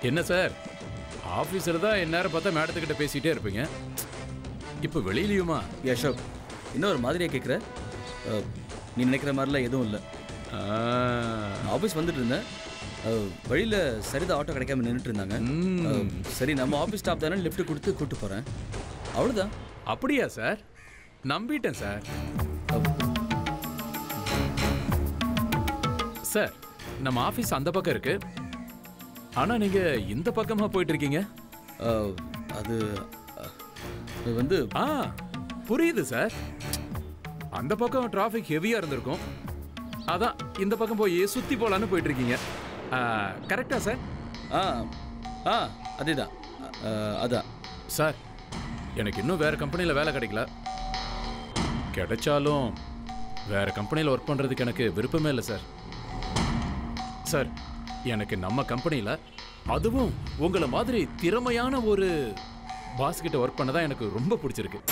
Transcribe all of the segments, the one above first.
என்ன சார் ஆஃபீஸில் தான் எந்நேரம் பார்த்தா மேடத்துக்கிட்ட பேசிகிட்டே இருப்பீங்க இப்போ வெளியிலையுமா ஏ அசோக் இன்னும் ஒரு மாதிரியாக கேட்குற நீ நினைக்கிற மாதிரிலாம் எதுவும் இல்லை ஆ, நான் ஆஃபீஸ் வந்துட்டு இருந்தேன் வழியில் சரிதா ஆட்டோ கிடைக்காம நின்றுட்டு இருந்தாங்க ம். அஹ், சரி நம்ம ஆஃபீஸ் ஸ்டாப் தானே லிஃப்ட் கொடுத்து கூப்பிட்டு போகிறேன் அவ்வளோதான் அப்படியா சார் நம்பிட்டேன் சார் சார் நம்ம ஆஃபீஸ் அந்த பக்கம் இருக்கு ஆனா நீங்க இந்த பக்கமா போயிட்டு இருக்கீங்க அஹ், அது அஹ், அது வந்து ஆ புரியுது சார் அந்த பக்கம் டிராஃபிக் ஹெவியா இருந்திருக்கும் அதான் இந்த பக்கம் போய் சுத்தி போலான்னு போயிட்டு இருக்கீங்க கரெக்டா சார் ஆ ஆ அதே தான் அதான் சார் எனக்கு இன்னும் வேற கம்பெனியில் வேலை கிடைக்கல கிடைச்சாலும் வேற கம்பெனியில் ஒர்க் பண்ணுறதுக்கு எனக்கு விருப்பமே இல்லை சார் சார் எனக்கு நம்ம கம்பெனியில் அதுவும் உங்களை மாதிரி திறமையான ஒரு பாஸ் கிட்ட ஒர்க் பண்ண தான் எனக்கு ரொம்ப பிடிச்சிருக்கு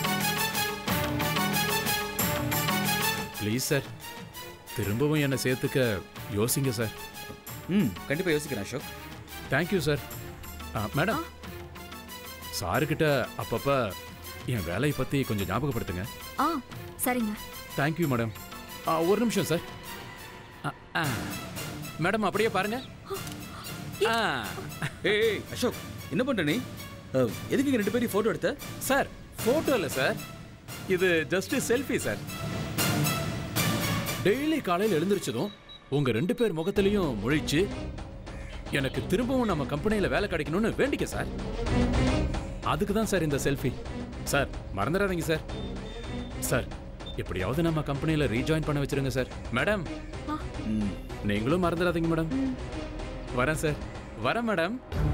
ப்ளீஸ் சார் திரும்பவும் என்னை சேர்த்துக்க யோசிங்க சார் ம் கண்டிப்பாக யோசிக்கிறேன் அசோக் தேங்க்யூ சார் மேடம் சாருக்கிட்ட அப்பப்போ என் வேலையை பற்றி கொஞ்சம் ஞாபகப்படுத்துங்க ஆ சரிங்க தேங்க்யூ மேடம் ஒரு நிமிஷம் சார் ஆ, ஆ. மேடம் அப்படியே பாருங்க ஆ. ஏய் ஏய், அசோக் என்ன பண்ணுற நீ அஹ், எதுக்கு இங்கே ரெண்டு பேரும் ஃபோட்டோ எடுத்த சார் ஃபோட்டோ இல்லை சார் இது ஜஸ்ட் செல்ஃபி சார் டெய்லி காலையில் எழுந்திரிச்சதும் உங்க ரெண்டு பேர் முகத்திலையும் முழிச்சு எனக்கு திரும்பவும் நம்ம கம்பெனியில் வேலை கிடைக்கணும்னு வேண்டிக்க சார் அதுக்கு தான் சார் இந்த செல்ஃபி சார் மறந்துடாதீங்க சார் சார் எப்படியாவது நம்ம கம்பெனியில் ரீஜாயின் பண்ண வச்சிருங்க சார் மேடம் ம் நீங்களும் மறந்துடாதீங்க மேடம் வரேன் சார் வரேன் மேடம்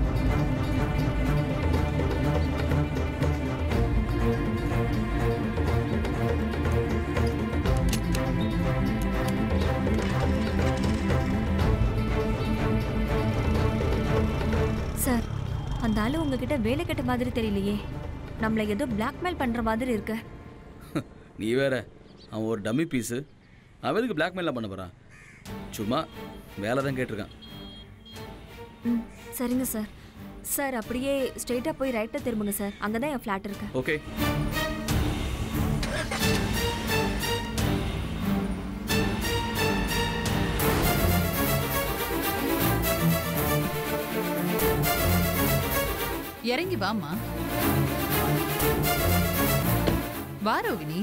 சார் அந்த ஆளு உங்ககிட்ட வேலை கட்ட மாதிரி தெரியலையே நம்மளை ஏதோ பிளாக்மெயில் பண்ற மாதிரி இருக்கு நீ வேற அவன் ஒரு டம்மி பீஸு அவன் எதுக்கு பிளாக்மெயிலாம் பண்ண போகிறான் சும்மா வேலை தான் கேட்டிருக்கான் ம் சரிங்க சார் சார் அப்படியே ஸ்ட்ரெயிட்டாக போய் ரைட்டில் திரும்புங்க சார் அங்கே தான் என் ஃப்ளாட் இருக்கு ஓகே இறங்கி வாமா வா ரோகிணி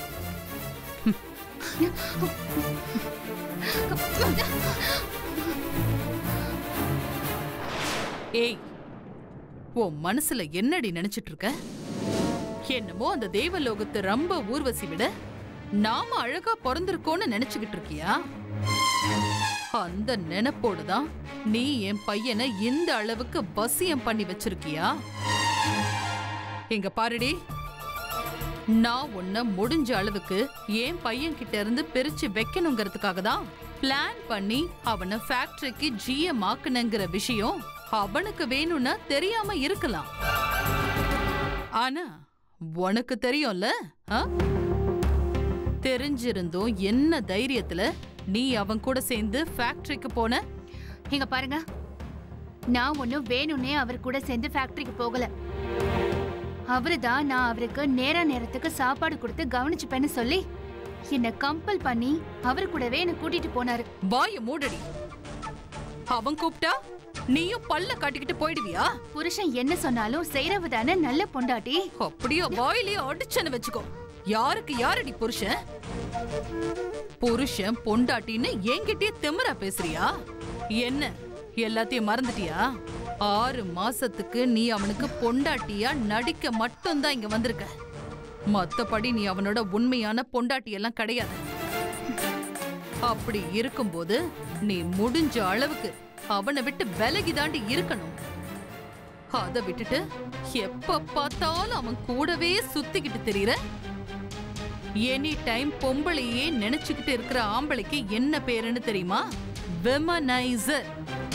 ஏய் உன் மனசுல என்னடி நினைச்சிட்டு இருக்க என்னமோ அந்த தேவலோகத்து ரம்ப ஊர்வசி விட நாம அழகா பிறந்திருக்கோன்னு நினைச்சுக்கிட்டு இருக்கியா அந்த நினைப்போடு தான் நீ என் பையனை இந்த அளவுக்கு வசியம் பண்ணி வச்சிருக்கியா இங்க பாருடி நான் உன்னை முடிஞ்ச அளவுக்கு என் பையன் கிட்ட இருந்து பிரிச்சு வைக்கணுங்கிறதுக்காக தான் பிளான் பண்ணி அவனை ஃபேக்டரிக்கு ஜிஎம் ஆக்குனங்கிற விஷயம் அவனுக்கு வேணும்னா தெரியாம இருக்கலாம் ஆனா உனக்கு தெரியும்ல ஆ? தெரிஞ்சிருந்தும் என்ன தைரியத்துல நீ அவன் கூட சேர்ந்து ஃபேக்டரிக்கு போன இங்க பாருங்க நான் ஒன்னும் வேணும்னே அவர் கூட சேர்ந்து ஃபேக்டரிக்கு போகல அவரு தான் நான் அவருக்கு நேர நேரத்துக்கு சாப்பாடு கொடுத்து கவனிச்சுப்பேன்னு சொல்லி என்ன கம்பல் பண்ணி அவர் கூடவே என்ன கூட்டிட்டு போனாரு வாய மூடடி அவன் கூப்பிட்டா நீயும் பல்ல காட்டிக்கிட்டு போயிடுவியா புருஷன் என்ன சொன்னாலும் செய்யறவு தானே நல்ல பொண்டாட்டி அப்படியே வாயிலே அடிச்சன்னு வச்சுக்கோ யாருக்கு யாரடி புருஷன் புருஷன் பொண்டாட்டின்னு என்கிட்டயே திமிரா பேசுறியா என்ன எல்லாத்தையும் மறந்துட்டியா ஆறு மாசத்துக்கு நீ அவனுக்கு பொண்டாட்டியா நடிக்க மட்டும்தான் இங்க வந்திருக்க மத்தபடி நீ அவனோட உண்மையான பொண்டாட்டி எல்லாம் கிடையாது அப்படி இருக்கும்போது நீ முடிஞ்ச அளவுக்கு அவனை விட்டு விலகி தாண்டி இருக்கணும் அத விட்டுட்டு எப்ப பார்த்தாலும் அவன் கூடவே சுத்திக்கிட்டு தெரியற எனி டைம் பொம்பளையே நினைச்சுக்கிட்டு இருக்கிற ஆம்பளைக்கு என்ன பேருன்னு தெரியுமா வெமனைசர்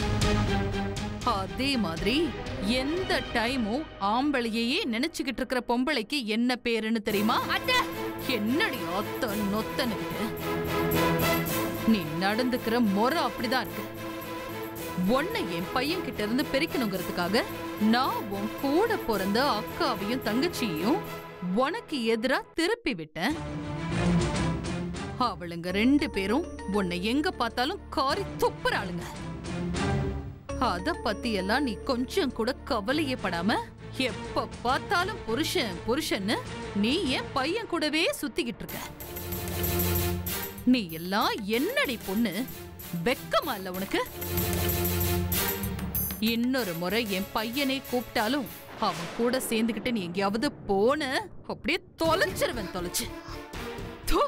அதே மாதிரி எந்த டைமும் ஆம்பளையே நினைச்சுக்கிட்டு இருக்கிற பொம்பளைக்கு என்ன பேருன்னு தெரியுமா என்னடி அத்த நொத்தனுக்கு நீ நடந்துக்கிற முறை அப்படிதான் இருக்கு உன்னை என் பையன் கிட்ட இருந்து பிரிக்கணுங்கிறதுக்காக நான் உன் கூட பிறந்த அக்காவையும் தங்கச்சியையும் உனக்கு எதிரா திருப்பி விட்டேன் அவளுங்க ரெண்டு பேரும் உன்னை எங்க பார்த்தாலும் காரி துப்புறாளுங்க அத பத்தி எல்லாம் நீ கொஞ்சம் கூட கவலையே படாம எப்ப பார்த்தாலும் புருஷன் புருஷன்னு நீ என் பையன் கூடவே சுத்திக்கிட்டு இருக்க நீ எல்லாம் என்னடி பொண்ணு வெக்கமா இல்ல உனக்கு இன்னொரு முறை என் பையனை கூப்பிட்டாலும் அவன் கூட சேர்ந்துகிட்டு நீ எங்கேயாவது போன அப்படியே தொலைச்சிருவேன் தொலைச்சு தூ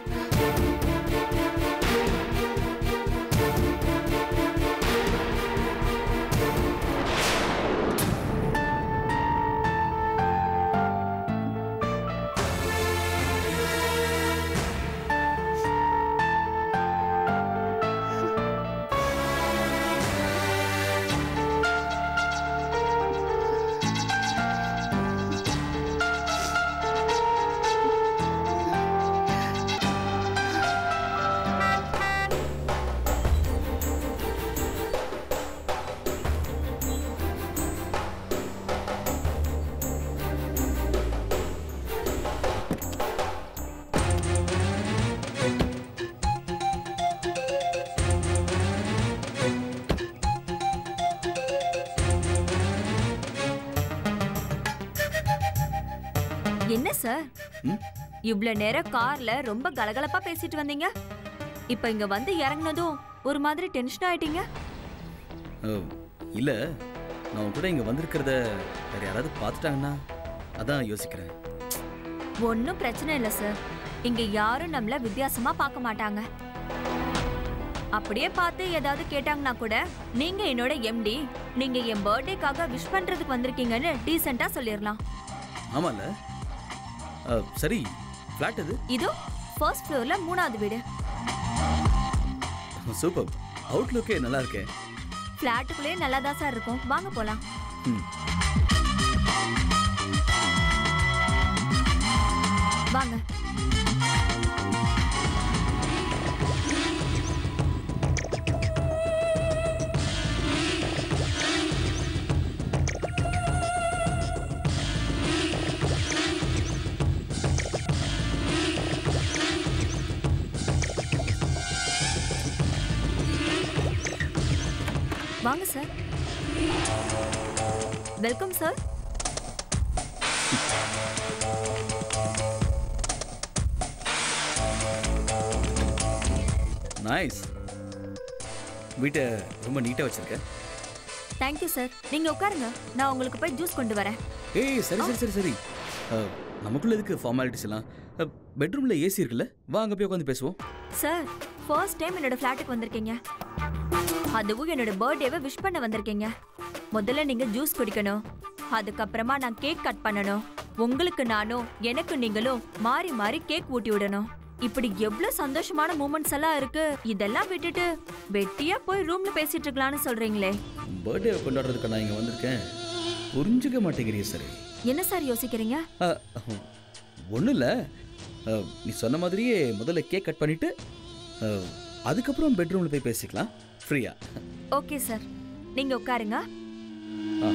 என்ன சார் ம்? இவ்ளோ நேரம் கார்ல ரொம்ப கலகலப்பா பேசிட்டு வந்தீங்க இப்ப இங்க வந்து இறங்குனதும் ஒரு மாதிரி டென்ஷன் ஆயிட்டீங்க அஹ், இல்ல நான் உன் கூட இங்க வந்திருக்கிறத வேற யாராவது பார்த்துட்டாங்கன்னா அதான் யோசிக்கிறேன் ஒன்றும் பிரச்சனை இல்லை சார் இங்க யாரும் நம்மள வித்தியாசமா பார்க்க மாட்டாங்க அப்படியே பார்த்து ஏதாவது கேட்டாங்கன்னா கூட நீங்க என்னோட எம்டி நீங்க என் பர்த்டேக்காக விஷ் பண்றதுக்கு வந்திருக்கீங்கன்னு டீசெண்டா சொல்லிடலாம் ஆமால அஹ், சரி ஃப்ளாட் இது இதோ ஃபர்ஸ்ட் ஃப்ளோர்ல மூணாவது வீடு சூப்பர் அவுட்லுக்கே நல்லா இருக்கே ஃப்ளாட்டுக்குள்ளேயே நல்லா தான் சார் இருக்கும் வாங்க போலாம் ம். வாங்க வாங்க சார் வெல்கம் சார் நைஸ் வீட்டை ரொம்ப நீட்டாக வச்சிருக்க தேங்க்யூ சார் நீங்க உட்காருங்க நான் உங்களுக்கு போய் ஜூஸ் கொண்டு வரேன் ஏய் சரி சரி சரி சரி அஹ், நமக்குள்ள எதுக்கு ஃபார்மாலிட்டிஸ் எல்லாம் பெட்ரூமில் ஏசி இருக்குல்ல வா அங்கே போய் உட்காந்து பேசுவோம் சார் ஃபர்ஸ்ட் டைம் என்னோட ஃப்ளாட்டுக்கு வந்திருக்கீங்க அதுவும் என்னோட பர்த்டேவை விஷ் பண்ண வந்திருக்கீங்க முதல்ல நீங்க ஜூஸ் குடிக்கணும் அதுக்கப்புறமா நான் கேக் கட் பண்ணணும் உங்களுக்கு நானும் எனக்கு நீங்களும் மாறி மாறி கேக் ஊட்டி விடணும் இப்படி எவ்வளவு சந்தோஷமான மூமெண்ட்ஸ் எல்லாம் இருக்கு இதெல்லாம் விட்டுட்டு வெட்டியா போய் ரூம்ல பேசிட்டு இருக்கலாம்னு சொல்றீங்களே பர்த்டே கொண்டாடுறதுக்கு நான் இங்கே வந்திருக்கேன் புரிஞ்சுக்க மாட்டேங்கிறிய சரி என்ன சார் யோசிக்கிறீங்க ஒன்றும் இல்லை நீ சொன்ன மாதிரியே முதல்ல கேக் கட் பண்ணிவிட்டு அதுக்கப்புறம் பெட்ரூமில் போய் பேசிக்கலாம் ஃப்ரீயா ஓகே சார் நீங்க உட்காருங்க ஆ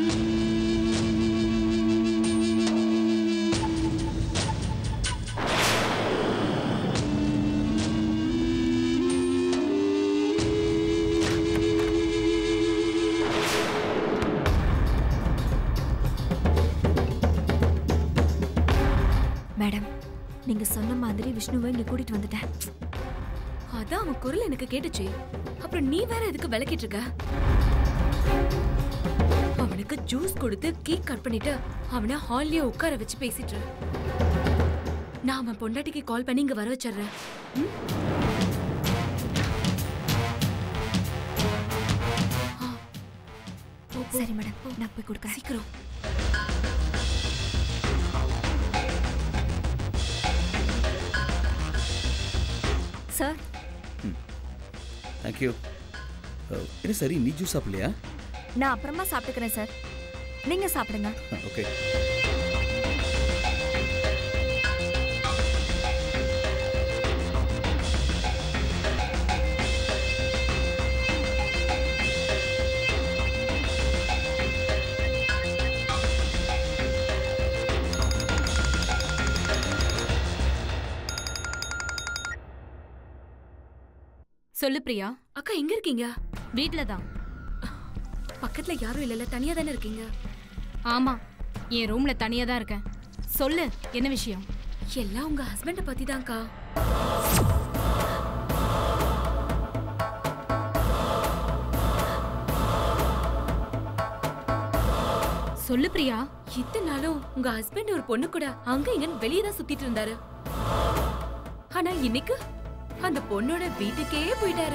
மேடம் நீங்க சொன்ன மாதிரி விஷ்ணுவை இங்க கூட்டிட்டு வந்துட்டேன் அதான் அவன் குரல் எனக்கு கேட்டுச்சு அப்புறம் நீ வேற எதுக்கு விளக்கிட்டு இருக்க அவனுக்கு ஜூஸ் கொடுத்து கேக் கட் பண்ணிட்டு அவனை ஹால்லயே உட்கார வச்சு பேசிட்டு இரு. நான் அவன் பொண்டாட்டிக்கு கால் பண்ணி இங்க வர வச்சிடுறேன் ம்? ஆ. போ, போ. சரி மேடம் நான் போய் கொடுக்குறேன் சீக்கிரம் சார் தேங்க்யூ என்ன சரி நீ ஜூஸ் சாப்பிடலையா நான் அப்புறமா சாப்பிட்டுக்கிறேன் சார் நீங்க சாப்பிடுங்க ஓகே சொல்லு பிரியா அக்கா எங்க இருக்கீங்க வீட்ல தான் பக்கத்துல யாரும் இல்லல தனியா தானே இருக்கீங்க ஆமா என் ரூம்ல தனியா தான் இருக்கேன் சொல்லு என்ன விஷயம் எல்லாம் உங்க ஹஸ்பண்ட பத்தி தான்க்கா சொல்லு பிரியா இத்தனை நாளும் உங்க ஹஸ்பண்ட் ஒரு பொண்ணு கூட அங்க இங்கன்னு வெளியே தான் சுத்திட்டு இருந்தாரு ஆனா இன்னைக்கு அந்த பொண்ணோட வீட்டுக்கே போயிட்டாரு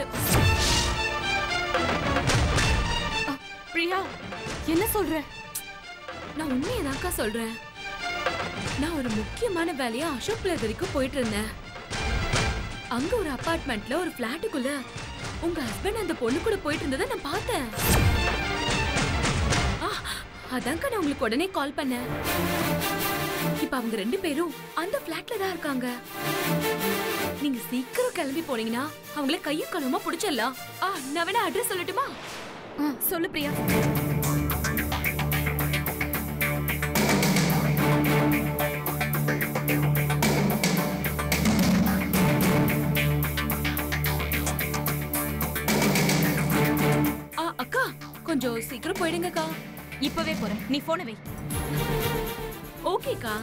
பிரியா என்ன சொல்ற நான் உண்மையதாக்கா சொல்றேன் நான் ஒரு முக்கியமான வேலையா அசோக் பிளர் வரைக்கும் போயிட்டு இருந்தேன் அங்க ஒரு அபார்ட்மெண்ட்ல ஒரு பிளாட்டுக்குள்ள உங்க ஹஸ்பண்ட் அந்த பொண்ணு கூட போயிட்டு இருந்ததை நான் பார்த்தேன் ஆ, அதான்க்கா நான் உங்களுக்கு உடனே கால் பண்ணேன் இப்ப அவங்க ரெண்டு பேரும் அந்த பிளாட்ல தான் இருக்காங்க நீங்க சீக்கிரம் கிளம்பி போனீங்கன்னா அவங்கள கையும் களவுமா பிடிச்சிடலாம் ஆ நான் வேணா அட்ரஸ் சொல்லட்டுமா ஆ, சொல்லு பிரியா ஆ அக்கா கொஞ்சம் சீக்கிரம் போயிடுங்கக்கா இப்பவே போறேன் நீ போன வை ஓகேக்கா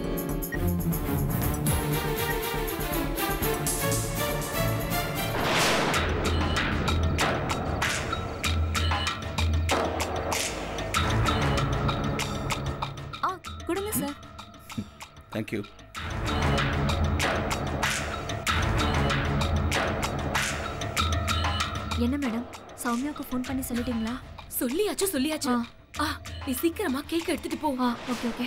ஆ கொடுங்க சார் தேங்க்யூ என்ன மேடம் சௌமியாவுக்கு ஃபோன் பண்ணி சொல்லிட்டீங்களா சொல்லியாச்சு சொல்லியாச்சு ஆ. ஆ நீ சீக்கிரமா கேக் எடுத்துட்டு போ ஆ ஓகே ஓகே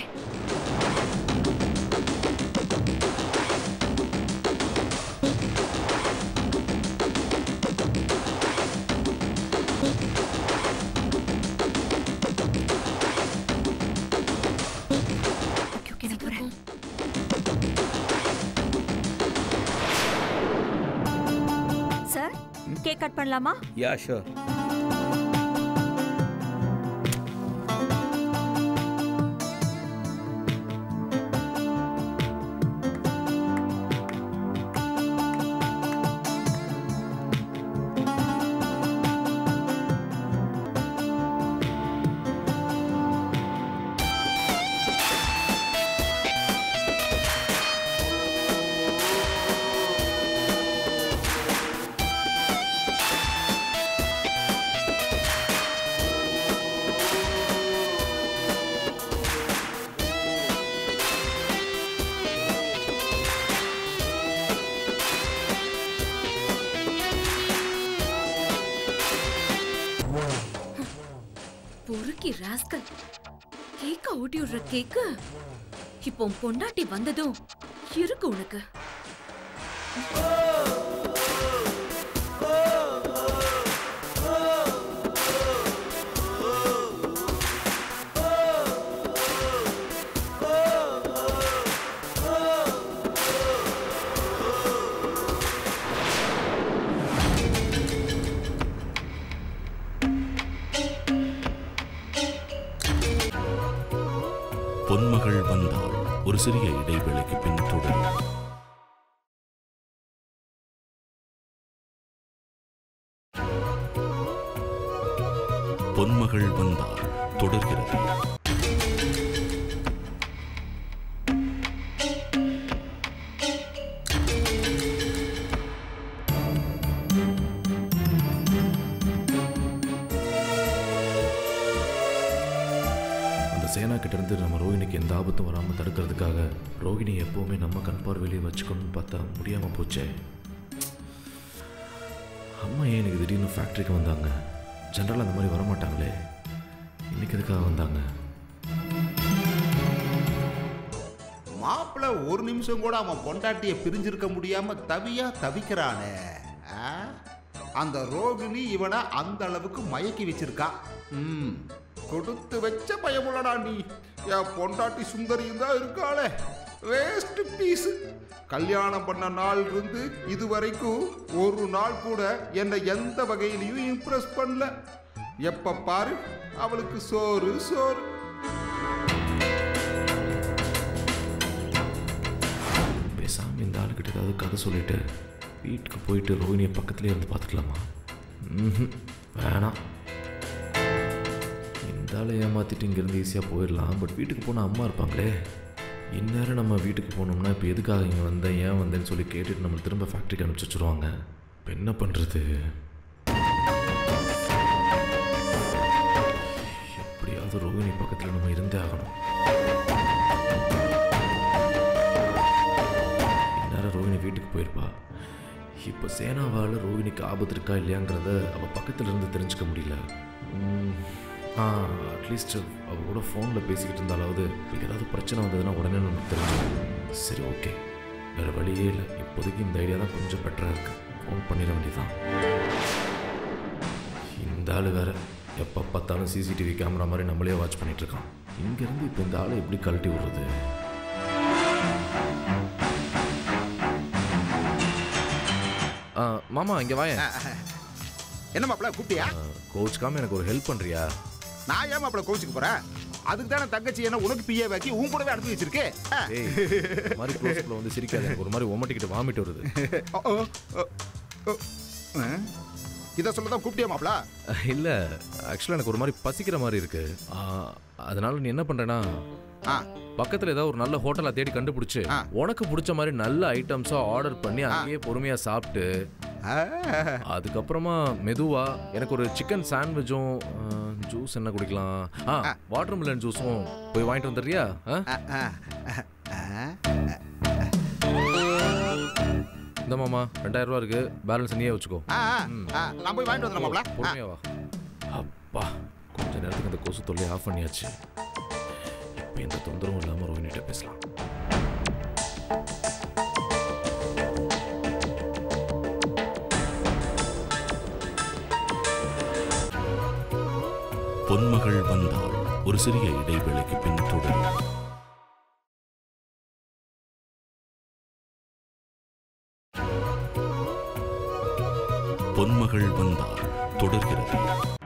ஓகே ஓகே நான் போறேன் சார் கேக் கட் பண்ணலாமா யா ஷோர் பொறுக்கி ராஸ்கல் கேக்க ஊட்டி விடுற கேக்கு இப்போ உன் பொண்டாட்டி வந்ததும் இருக்கு உனக்கு பொன்மகள் வந்தாள் ஒரு சிறிய இடைவேளைக்கு பின் தொடரும் பொன்மகள் வந்தாள் தொடர்கிறது அந்த சேனா கிட்ட இருந்து நம்ம ரோஹிணிக்கு எந்த ஆபத்தும் வராமல் தடுக்கிறதுக்காக ரோஹிணி எப்போவுமே நம்ம கண் பார்வையிலே வச்சுக்கணும்னு பார்த்தா முடியாமல் போச்சே அம்மா ஏன் எனக்கு திடீர்னு ஃபேக்ட்ரிக்கு வந்தாங்க ஜென்ரலாக அந்த மாதிரி வரமாட்டாங்களே இன்னைக்கு எதுக்காக வந்தாங்க மாப்பிள்ள ஒரு நிமிஷம் கூட அவன் பொண்டாட்டிய பிரிஞ்சிருக்க முடியாம தவியா தவிக்கிறானே ஆ? அந்த ரோகிணி இவனை அந்த அளவுக்கு மயக்கி வச்சிருக்கா ம் கொடுத்து வச்ச பயமுள்ளடா நீ என் பொண்டாட்டி சுந்தரியும் தான் இருக்காளே வேஸ்ட் பீஸ் கல்யாணம் பண்ண நாள் இருந்து இது வரைக்கும் ஒரு நாள் கூட என்னை எந்த வகையிலையும் இம்ப்ரெஸ் பண்ணல எப்ப பாரு அவளுக்கு சோறு சோறு பேசாமல் இந்த ஆளுக்கிட்ட ஏதாவது கதை சொல்லிட்டு வீட்டுக்கு போயிட்டு ரோஹிணியை பக்கத்துலேயே இருந்து பார்த்துக்கலாமா ம்ஹும். வேணாம் இந்த ஆளை ஏமாற்றிட்டு இங்கேருந்து ஈஸியாக போயிடலாம் பட் வீட்டுக்கு போனால் அம்மா இருப்பாங்களே இந்நேரம் நம்ம வீட்டுக்கு போனோம்னா இப்போ எதுக்காக இங்கே வந்தேன் ஏன் வந்தேன்னு சொல்லி கேட்டுட்டு நம்ம திரும்ப ஃபேக்ட்ரிக்கு அனுப்பிச்சி வச்சுருவாங்க இப்போ என்ன பண்ணுறது எப்படியாவது ரோஹிணி பக்கத்தில் நம்ம இருந்தே ஆகணும் இந்நேரம் ரோஹிணி வீட்டுக்கு போயிருப்பா இப்போ சேனாவால் ரோஹிணிக்கு ஆபத்து இருக்கா இல்லையாங்கிறத அவள் பக்கத்தில் இருந்து தெரிஞ்சுக்க முடியல உம், ஆ அட்லீஸ்ட் அவ கூட ஃபோனில் பேசிக்கிட்டு இருந்தாலாவது இப்போ ஏதாவது பிரச்சனை வந்ததுன்னா உடனே நமக்கு தெரிஞ்சிடும் சரி ஓகே வேறு வழியே இல்லை இப்போதைக்கு இந்த ஐடியா தான் கொஞ்சம் பெட்டராக இருக்கு ஃபோன் பண்ணிட வேண்டியதான் இந்த ஆள் வேற எப்போ பார்த்தாலும் சிசிடிவி கேமரா மாதிரி நம்மளே வாட்ச் பண்ணிட்டு இருக்கான் இங்கேருந்து இப்போ இந்த ஆளை எப்படி கழட்டி விடுறது ஆ, மாமா இங்கே வாயேன் என்ன மாப்பிள கூப்பிட்டியா கோச்சுக்காம எனக்கு ஒரு ஹெல்ப் பண்ணுறியா நான் ஏன் மாப்பிள கோச்சுக்கு போறேன் அதுக்கு தானே தங்கச்சி என்ன உனக்கு பிஏ வாக்கி உன் கூடவே அனுப்பி வச்சிருக்கு ஆ. ஏய் இந்த மாதிரி க்ளோஸ்அப்பில் வந்து சிரிக்காத எனக்கு ஒரு மாதிரி உமட்டிக்கிட்டு வாமிட் வருது ஓ, ஓ, ஓ, ஓ. ஆ? இதை சொல்ல தான் கூப்பிட்டியா மாப்பிள இல்லை ஆக்சுவலாக எனக்கு ஒரு மாதிரி பசிக்கிற மாதிரி இருக்கு ஆ, அதனால நீ என்ன பண்ணுறேன்னா ஆ பக்கத்தில் ஏதாவது ஒரு நல்ல ஹோட்டலை தேடி கண்டுபிடிச்சு ஆ. உனக்கு பிடிச்ச மாதிரி நல்ல ஐட்டம்ஸாக ஆர்டர் பண்ணி அங்கேயே பொறுமையாக சாப்பிட்டு ஆ. அதுக்கப்புறமா மெதுவா எனக்கு ஒரு சிக்கன் சாண்ட்விச்சும் ஜூஸ் என்ன குடிக்கலாம் ஆ வாட்டர் மிலன் ஜூஸும் போய் வாங்கிட்டு வந்துடுறியா ஆ? ஆ, ஆ, ஆ. இந்த மாமா ரெண்டாயிரம் ரூபா இருக்கு பேலன்ஸ் நீயே வச்சுக்கோ ஆ, ஆ, ஆ. நான் போய் வாங்கிட்டு வந்துடுறேன் மாப்பிள ஆ. பொறுமையா வா அப்பா கொஞ்ச நேரத்துக்கு அந்த கொசு தொல்லையை ஆஃப் பண்ணியாச்சு இப்போ எந்த தொந்தரவும் இல்லாமல் ரோஹினிட்ட பேசலாம் பொன்மகள் வந்தாள் ஒரு சிறிய இடைவேளைக்கு பின் தொடரும் பொன்மகள் வந்தாள் தொடர்கிறது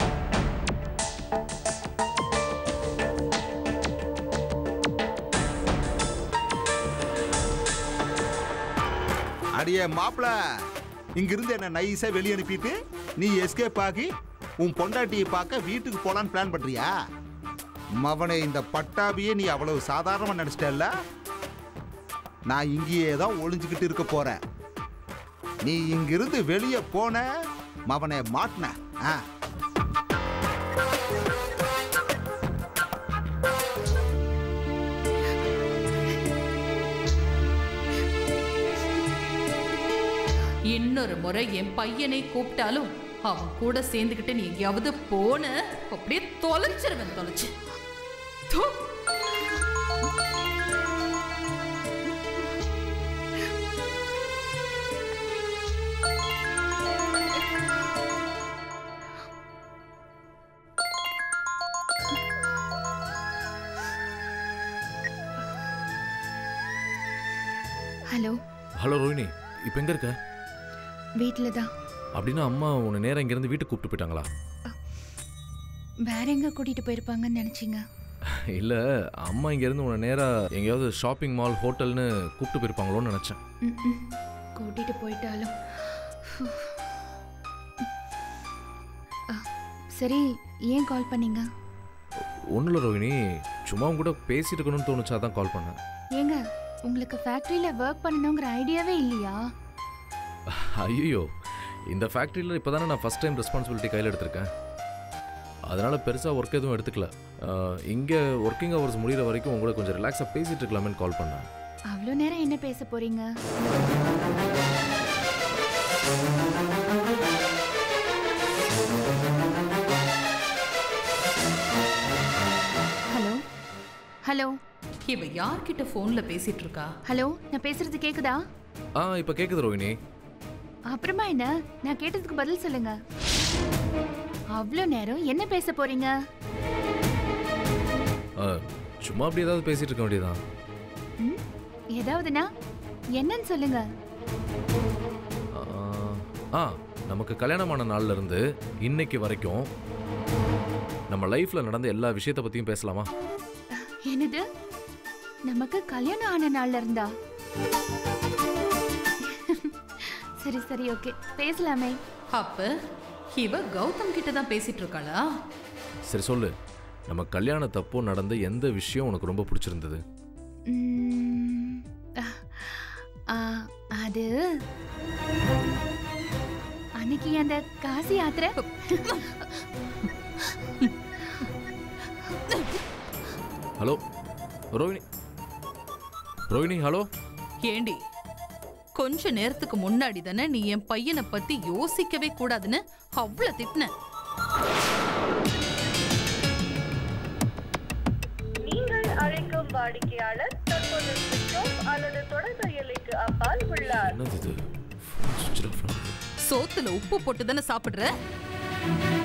அடியே மாப்பிள இங்கிருந்து என்ன நைஸா வெளியே அனுப்பிட்டு நீ எஸ்கேப் ஆகி உன் பொண்டாட்டியை பார்க்க வீட்டுக்கு போலான்னு பிளான் பண்றியா மவனை இந்த பட்டாபியே நீ அவ்வளவு சாதாரணமா நினைச்சிட்டல்ல நான் இங்கேயே தான் ஒளிஞ்சுக்கிட்டு இருக்க போறேன் நீ இங்கிருந்து வெளியே போன மவனை மாட்டின ஆ இன்னொரு முறை என் பையனை கூப்பிட்டாலும் அவன் கூட சேர்ந்துக்கிட்டு நீ எங்கேயாவது போன அப்படியே தொலைச்சிருவேன் தொலைச்சு தூ. ஹலோ ஹலோ ரோஹினி இப்போ எங்கே இருக்க வீட்டில் தான் அப்படின்னா அம்மா உன்னை நேரம் இங்கேருந்து வீட்டுக்கு கூப்பிட்டு போயிட்டாங்களா வேற எங்க கூட்டிட்டு போயிருப்பாங்கன்னு நினைச்சீங்க இல்லை அம்மா இங்கேருந்து உன்னை நேராக எங்கேயாவது ஷாப்பிங் மால் ஹோட்டல்னு கூப்பிட்டு போயிருப்பாங்களோன்னு நினச்சேன் ம்ம். கூட்டிட்டு போயிட்டாலும் அ, சரி ஏன் கால் பண்ணீங்க ஒன்றும் இல்லை ரோஹினி சும்மா உன் கூட பேசிட்டு இருக்கணும்னு தோணுச்சா தான் கால் பண்ணேன் ஏங்க உங்களுக்கு ஃபேக்ட்ரியில ஒர்க் பண்ணணுங்கிற ஐடியாவே இல்லையா ஐயோ இந்த ஃபேக்ட்ரியில் இப்போ தானே நான் ஃபஸ்ட் டைம் ரெஸ்பான்சிபிலிட்டி கையில் எடுத்திருக்கேன் அதனால் பெருசாக ஒர்க் எதுவும் எடுத்துக்கல இங்கே ஒர்க்கிங் ஹவர்ஸ் முடிகிற வரைக்கும் உங்களை கொஞ்சம் ரிலாக்ஸாக பேசிகிட்டு இருக்கலாமேன்னு கால் பண்ணேன் அவ்வளோ நேரம் என்ன பேச போறீங்க ஹலோ ஹலோ இவ யார்கிட்ட போன்ல பேசிட்டு இருக்கா ஹலோ நான் பேசுறது கேக்குதா ஆ இப்போ கேட்குது ரோஹினி அப்புறமா என்ன நான் கேட்டதுக்கு பதில் சொல்லுங்க அவ்வளோ நேரம் என்ன பேச போறீங்க ஆ, சும்மா அப்படி ஏதாவது பேசிகிட்டு இருக்க வேண்டியதான் ம்? ஏதாவதுனா என்னன்னு சொல்லுங்க ஆ, ஆ நமக்கு கல்யாணமான நாள்ல இருந்து இன்னைக்கு வரைக்கும் நம்ம லைஃப்பில் நடந்த எல்லா விஷயத்தை பற்றியும் பேசலாமா என்னது நமக்கு கல்யாணம் ஆன நாள்ல இருந்தா சரி சரி ஓகே பேசலாமே அப்ப இவ கௌதம் கிட்ட தான் பேசிட்டு இருக்காளா சரி சொல்லு நம்ம கல்யாணத்தப்போ நடந்த எந்த விஷயம் உனக்கு ரொம்ப பிடிச்சிருந்தது ம், ஆ, ஆ, அது அன்னைக்கு அந்த காசி யாத்திரை ஹலோ ரோஹிணி ரோஹிணி ஹலோ ஏண்டி கொஞ்ச நேரத்துக்கு முன்னாடி தானே நீ என் பையனை பத்தி யோசிக்கவே கூடாதுன்னு அவ்வளவு திட்டின நீங்கள் அழைக்கும் வாடிக்கையாளர் தற்போது switch off அல்லது தொடர்பு எல்லைக்கு அப்பால் உள்ளார் என்னது இது Phone switched off ஆகுது. சோத்துல உப்பு போட்டு தானே சாப்பிடுற